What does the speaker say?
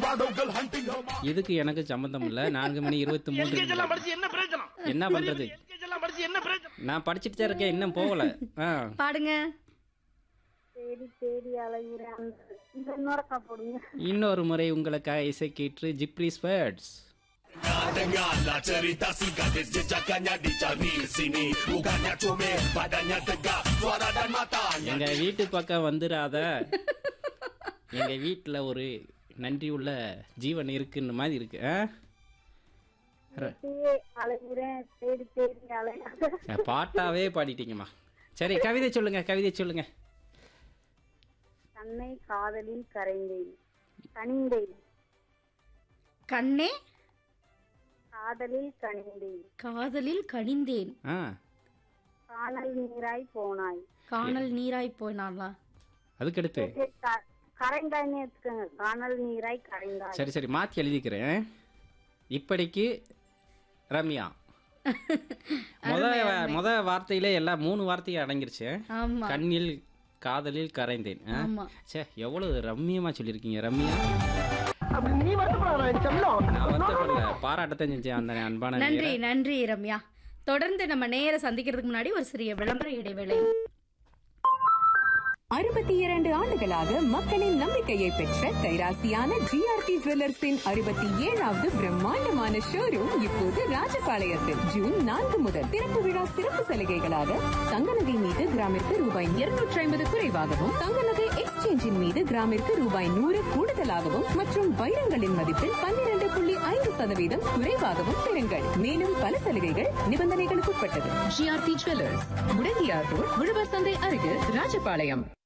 shadow hunting her இதுக்கு எனக்கு சம்மந்தம் இல்ல நான்கு மணி இருபத்தி மூன்று எல்கேஜி எல்லாம் நிமிடம். படிச்சு என்ன பிரயோஜனம் என்ன பண்றது எல்கேஜி எல்லாம் படிச்சு என்ன பிரயோஜனம் நான் படிச்சுட்டு தான் இருக்கேன் இன்னும் போகல ஆ பாடுங்க தேடி தேடி அலைகிற அந்த இந்த இன்னொருக்கா போடுங்க இன்னொரு முறை உங்களுக்காக இசைக்கீற்று ஜிப்ரிஸ் words Dengarlah cerita gadis jejakannya dicari sini Bukannya comel, badannya tegak, suara dan matanya எங்க வீட்டு பக்கம் வந்துடாத எங்க வீட்டுல ஒரு நன்றி உள்ள ஜீவன் இருக்குன்னு மாதிரி இருக்கு ஆ? தேடி அலைகிறேன் தேடி தேடி அலைகிற பாட்டாவே பாடிட்டீங்கம்மா சரி கவிதை சொல்லுங்க கவிதை சொல்லுங்க தன்னை காதலில் கரைந்தேன் கனிந்தேன் கண்ணே காதலில் கனிந்தேன் காதலில் கனிந்தேன் ஆ காணல் நீராய் போனாய் காணல் நீராய் போனாளா அதுக்கடுத்து சரி, க- கரைந்தாய்னே வச்சுக்கோங்க காணல் நீராய் கரைந்தாய் சரி சரி மாற்றி எழுதிக்கிறேன் இப்படிக்கு ரம்யா முத முத வார்த்தையிலே எல்லாம் மூணு வார்த்தையும் அடங்கிருச்சு ஆமா கண்ணில் காதலில் கரைந்தேன் ஆ? ஆமா ச்சே எவ்வளவு ரம்மியமா சொல்லியிருக்கீங்க ரம்யா நீ மட்டும் செல்லம் நான் வந்து பாராட்டத்தான் செஞ்சேன் அந்த அன்பான நன்றி நேயரை. நன்றி ரம்யா தொடர்ந்து நம்ம நேர சந்திக்கிறதுக்கு முன்னாடி ஒரு சிறிய விளம்பர இடைவேளை அறுபத்தி இரண்டு ஆண்டுகளாக மக்களின் நம்பிக்கையை பெற்ற கைராசியான ஜிஆர்டி ஜுவல்லர்ஸின் அறுபத்தி ஏழாவது பிரம்மாண்டமான ஷோரூம் இப்போது ராஜபாளையத்தில் ஜூன் நான்கு முதல் திறப்பு விழா சிறப்பு சலுகைகளாக தங்க நகை மீது கிராமிற்கு ரூபாய் இருநூற்றி ஐம்பது குறைவாகவும் தங்க நகை எக்ஸ்சேஞ்சின் மீது கிராமிற்கு ரூபாய் நூறு கூடுதலாகவும் மற்றும் வைரங்களின் மதிப்பில் பன்னிரண்டு புள்ளி ஐந்து சதவீதம் குறைவாகவும் பெறுங்கள் மேலும் பல சலுகைகள் நிபந்தனைகளுக்கு உட்பட்டது ஜிஆர்டி ஜுவல்லர்ஸ் முடங்கியார் ரோட் உழவர் சந்தை அருகில் ராஜபாளையம்